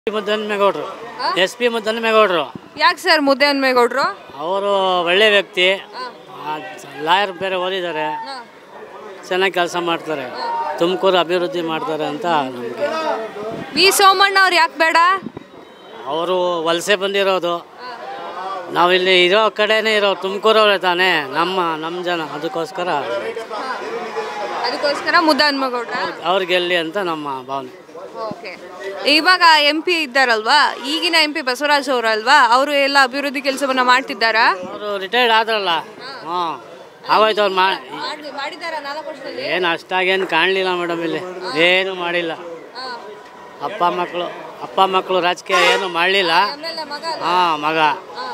ಮುದ್ದನ್ಮೇಗೌಡರು S P ಮುದ್ದನ್ಮೇಗೌಡರು ಯಾಕೆ sir ಮುದ್ದೆ ಹನ್ಮೇಗೌಡ್ರು ಅವರು ಒಳ್ಳೆ ವ್ಯಕ್ತಿ ಲಾಯರ್ ಬೇರೆ ಓದಿದ್ದಾರೆ ಚೆನ್ನಾಗಿ ಕೆಲಸ ಮಾಡ್ತಾರೆ ತುಮಕೂರು ಅಭಿವೃದ್ಧಿ ಮಾಡ್ತಾರೆ ಅಂತ ನಮಗೆ ವಿ ಸೋಮಣ್ಣ ಅವ್ರು ಯಾಕೆ ಬೇಡ ಅವರು ವಲಸೆ ಬಂದಿರೋದು ನಾವಿಲ್ಲಿ ಇರೋ ಕಡೆನೇ ಇರೋ ತುಮಕೂರವ್ರೆ ತಾನೇ ನಮ್ಮ ನಮ್ಮ ಜನ ಅದಕ್ಕೋಸ್ಕರ ಅದಕ್ಕೋಸ್ಕರ ಮುದ್ದೆ ಹನ್ಮೇಗೌಡ್ರ ಅವ್ರು ಗೆಲ್ಲಿ ಅಂತ ನಮ್ಮ ಭಾವನೆ ಓಕೆ ಇವಾಗ ಎಂ ಪಿ ಇದ್ದಾರಲ್ವಾ ಈಗಿನ ಎಂ ಪಿ ಬಸವರಾಜ್ ಅವರಲ್ವಾ ಅವರು ಎಲ್ಲ ಅಭಿವೃದ್ಧಿ ಕೆಲಸವನ್ನ ಮಾಡ್ತಿದ್ದಾರಾ ಅವರು ರಿಟೈರ್ಡ್ ಆದ್ರಲ್ಲ ಹಾಂ ಆಗೋಯ್ತು ಅವ್ರು ಮಾ ಮಾಡಿದಾರ ನಾಲ್ಕು ವರ್ಷದಲ್ಲಿ ಏನು ಅಷ್ಟಾಗೇನು ಕಾಣಲಿಲ್ಲ ಮೇಡಮ್ ಇಲ್ಲಿ ಏನು ಮಾಡಿಲ್ಲ ಅಪ್ಪ ಮಕ್ಕಳು ಅಪ್ಪ ಮಕ್ಕಳು ರಾಜಕೀಯ ಏನು ಮಾಡಲಿಲ್ಲ ಮಗ ಹಾಂ ಮಗ